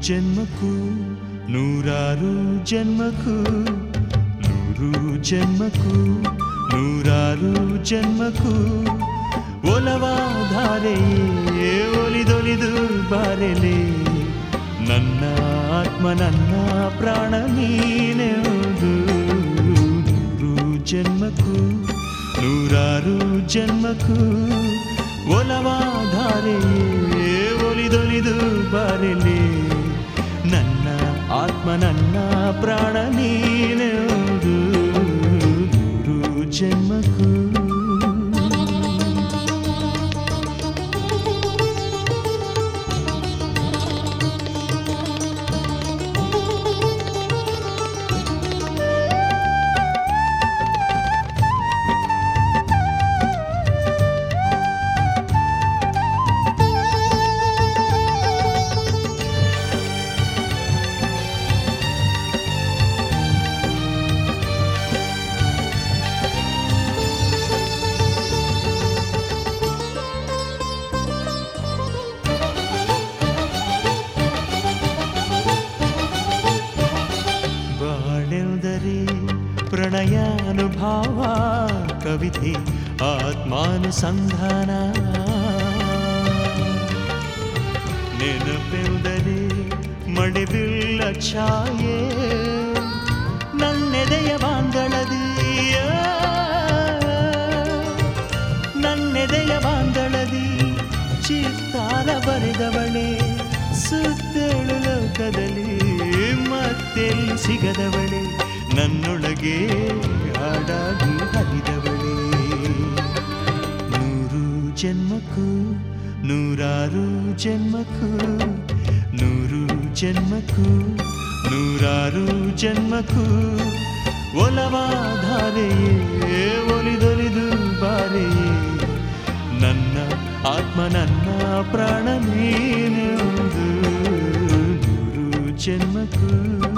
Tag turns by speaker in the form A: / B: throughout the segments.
A: ಜನ್ಮಕ್ಕೂ ನೂರಾರು ಜನ್ಮಕ್ಕೂ ನೂರು ಜನ್ಮಕ್ಕೂ ನೂರಾರು ಜನ್ಮಕ್ಕೂ ಒಲವಾಧಾರೆಯೇ ಒಲಿದೊಲಿದು ಬಾರೆಲೆ ನನ್ನ ಆತ್ಮ ನನ್ನ ಪ್ರಾಣ ನೀನೆವುದು ನೂರು ಜನ್ಮಕ್ಕೂ ನೂರಾರು ಜನ್ಮಕ್ಕೂ ಒಲವಾಧಾರೆಯೇ ಒಲಿದೊಲಿದು ಬಾರೆಲೆ ನನ್ನ ಆತ್ಮ ನನ್ನ ಪ್ರಾಣ ನೀನೆವುದು ನೂರು ಜನ್ಮಕ್ಕೂ ಬಾಳೆಂದರೆ ಪ್ರಣಯಾನುಭಾವ ಕವಿತೆ ಆತ್ಮಾನುಸಂಧಾನ ನೆನಪೆಂದರೆ ಮಡಿಬಿಲ್ಲ ಛಾಯೆ ನನ್ನೆದೆಯ ಬಾಂದಳದಿಯ ನನ್ನೆದೆಯ ಬಾಂದಳದಿ ಚಿತ್ತಾರ ಬರೆದವಳೆ ಸುತ್ತೇಳು ಲೋಕದಲ್ಲಿ ಮತ್ತೆಲ್ಲಿ ಸಿಗದವಳೆ ನನ್ನೊಳಗೆ ಹಾಡಾಗಿ ಹರಿದವಳೆ ನೂರು ಜನ್ಮಕ್ಕೂ ನೂರಾರು ಜನ್ಮಕ್ಕೂ ನೂರು ಜನ್ಮಕ್ಕೂ ನೂರಾರು ಜನ್ಮಕ್ಕೂ ಒಲವಾಧಾರೆಯೇ ಒಲಿದೊಲಿದು ಬಾರೆಯೇ ನನ್ನ ಆತ್ಮ ನನ್ನ ಪ್ರಾಣ ನೀನೆಂದು ನೂರು ಜನ್ಮಕ್ಕೂ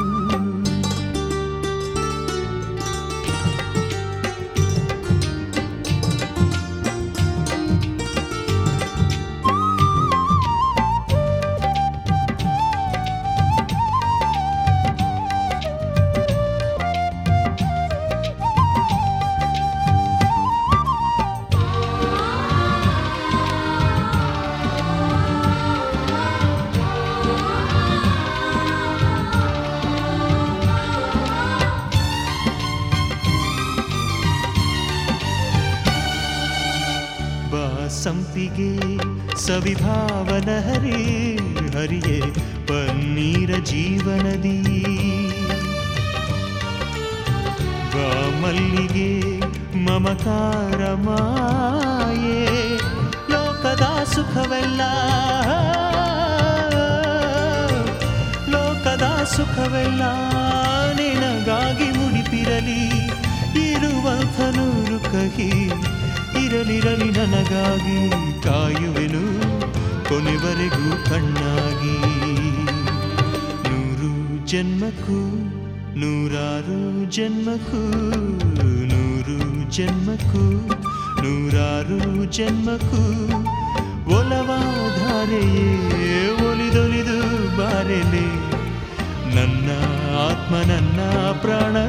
A: ಸಂಪಿಗೆ ಸವಿಭಾವನ ಹರಿ ಹರಿಯೇ ಪನ್ನೀರ ಜೀವನದಿ ಬಾ ಮಲ್ಲಿಗೆ ಮಮಕಾರ ಮಾಯೆ ಲೋಕದ ಸುಖವೆಲ್ಲ ಲೋಕದ ಸುಖವೆಲ್ಲ ನಿನಗಾಗಿ ಮುಡಿಪಿರಲಿ ಇರುವಂಥ ನೂರು ಕಹಿ ಇರಲಿರಲಿ ನನಗಾಗಿ ಕಾಯುವೆನು ಕೊನೆವರೆಗೂ ಕಣ್ಣಾಗಿ ನೂರು ಜನ್ಮಕ್ಕೂ ನೂರಾರು ಜನ್ಮಕ್ಕೂ ನೂರು ಜನ್ಮಕ್ಕೂ ನೂರಾರು ಜನ್ಮಕ್ಕೂ ಒಲವಾಧಾರೆಯೇ ಒಲಿದೊಲಿದು ಬಾರೆಲೆ ನನ್ನ ಆತ್ಮ ನನ್ನ ಪ್ರಾಣ